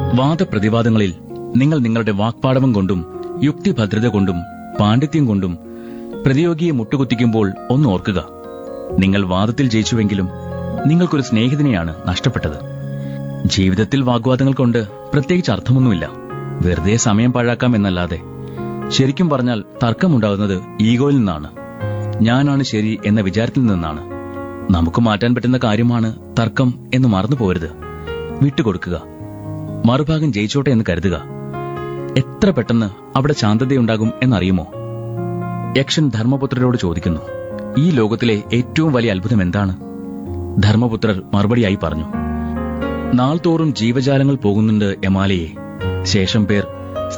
വാദപ്രതിവാദങ്ങളിൽ നിങ്ങൾ നിങ്ങളുടെ വാക്പാടവം കൊണ്ടും യുക്തിഭദ്രത കൊണ്ടും പാണ്ഡിത്യം കൊണ്ടും പ്രതിയോഗിയെ മുട്ടുകുത്തിക്കുമ്പോൾ ഒന്ന് ഓർക്കുക നിങ്ങൾ വാദത്തിൽ ജയിച്ചുവെങ്കിലും നിങ്ങൾക്കൊരു സ്നേഹിതനെയാണ് നഷ്ടപ്പെട്ടത് ജീവിതത്തിൽ വാഗ്വാദങ്ങൾ കൊണ്ട് പ്രത്യേകിച്ച് അർത്ഥമൊന്നുമില്ല വെറുതെ സമയം പാഴാക്കാം എന്നല്ലാതെ ശരിക്കും പറഞ്ഞാൽ തർക്കമുണ്ടാകുന്നത് ഈഗോയിൽ നിന്നാണ് ഞാനാണ് ശരി എന്ന വിചാരത്തിൽ നിന്നാണ് നമുക്ക് മാറ്റാൻ പറ്റുന്ന കാര്യമാണ് തർക്കം എന്ന് മറന്നു പോരുത് വിട്ടുകൊടുക്കുക മറുഭാഗം ജയിച്ചോട്ടെ എന്ന് കരുതുക എത്ര പെട്ടെന്ന് അവിടെ ശാന്തതയുണ്ടാകും എന്നറിയുമോ യക്ഷൻ ധർമ്മപുത്രരോട് ചോദിക്കുന്നു ഈ ലോകത്തിലെ ഏറ്റവും വലിയ അത്ഭുതം എന്താണ് ധർമ്മപുത്രർ മറുപടിയായി പറഞ്ഞു നാൾതോറും ജീവജാലങ്ങൾ പോകുന്നുണ്ട് എമാലയെ ശേഷം പേർ